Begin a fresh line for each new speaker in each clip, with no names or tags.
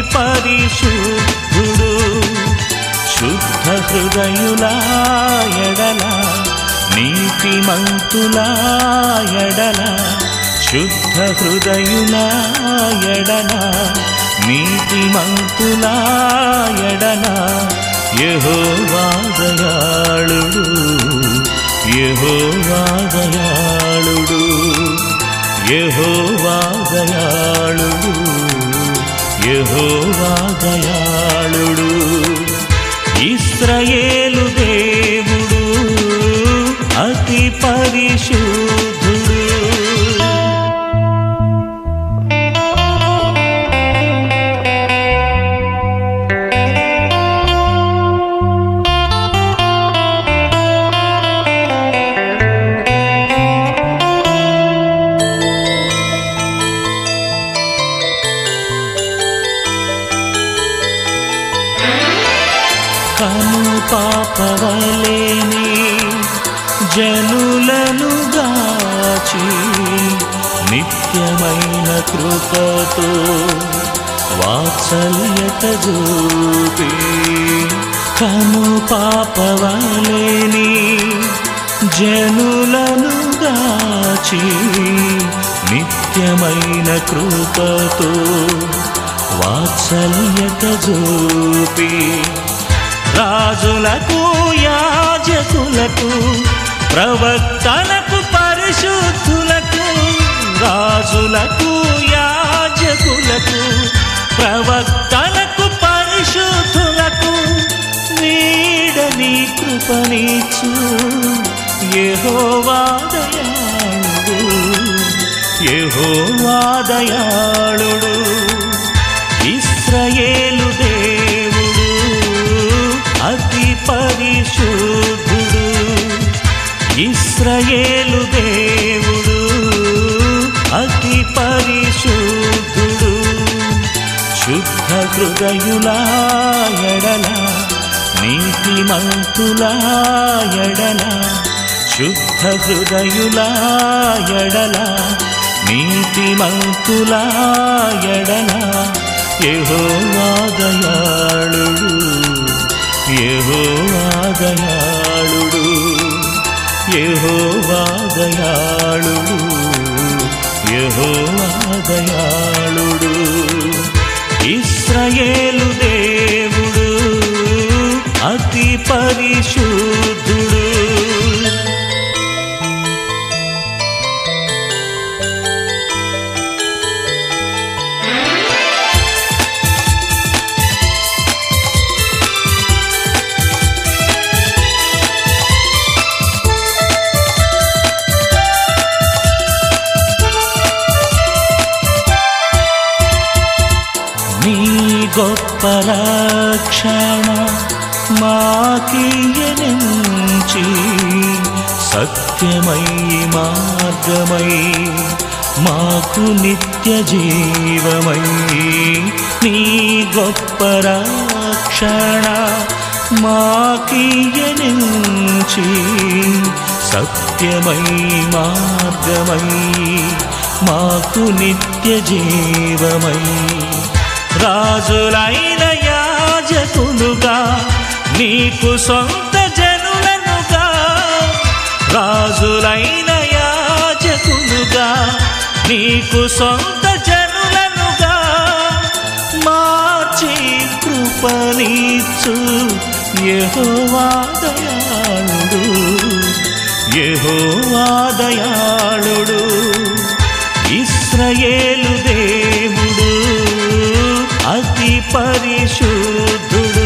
పరిశుద్ధుడు శుద్ధ హృదయుల ఎడల నీతిమంతుల ఎడల శుద్ధ హృదయుల ఎడల నీతిమంతుల ఎడల యహోవాదయాళుడు యహోవాదయాళుడు యహోవాదయాళుడు యహోవాదయాళుడు ఇస్రయేలు దేవుడు అతి పరిశుద్ధుడు కను పాపవలేని జనులను గాచి నిత్యమైన కృపతో వాత్సల్యత చూపి కను పాపవలేని జనులను గాచి నిత్యమైన కృపతో వాత్సల్యత చూపి రాజులకు యాజకులకు ప్రవక్తలకు పరిశుద్ధులకు రాజులకు యాజకులకు ప్రవక్తలకు పరిశుద్ధులకు వీడని కృపనిచ్చు యెహోవాదయాళుడు యెహోవాదయాళుడు ఇస్రయేలు దేవుడు అతి పరిశుద్ధుడు ఇస్రయేలు దేవుడు అతి పరిశుద్ధుడు శుద్ధ హృదయుల ఎడల నీతిమంతుల ఎడల శుద్ధ హృదయుల ఎడల నీతిమంతుల ఎడల యెహోవాదయాళుడు యెహోవాదయాళుడు యెహోవాదయాళుడు యెహోవాదయాళుడు ఇస్రయేలు దేవుడు అతి పరిశుద్ధుడు నీ గొప్ప రక్షణ మాకీయనించి సత్యమై మార్గమై మాకు నిత్య జీవమై నీ గొప్ప రక్షణ మాకీయనించి సత్యమై మార్గమై మాకు నిత్య జీవమై రాజులైన యాజకులుగా నీకు సొంత జనులనుగా రాజులైన యాజకులుగా నీకు సొంత జనులనుగా మార్చి కృపణించు యెహోవాదయాళుడు యెహోవాదయాళుడు ఇస్రయేలు దేవుడు అతి పరిశుద్ధుడు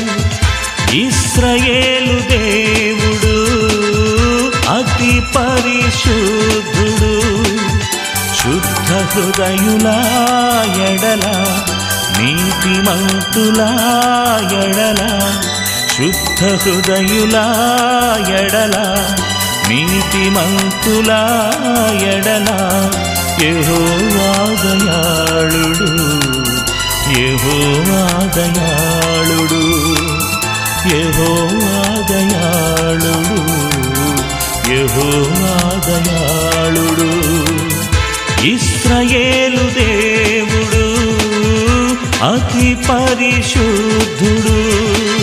ఇస్రయేలు దేవుడు అతి పరిశుద్ధుడు శుద్ధ హృదయుల ఎడల నీతిమంతుల ఎడల శుద్ధ హృదయుల ఎడల నీతిమంతుల ఎడల యెహోవాదయాళుడు యెహోవాదయాళుడు యెహోవాదయాళుడు యెహోవాదయాళుడు ఇస్రయేలు దేవుడు అతి పరిశుద్ధుడు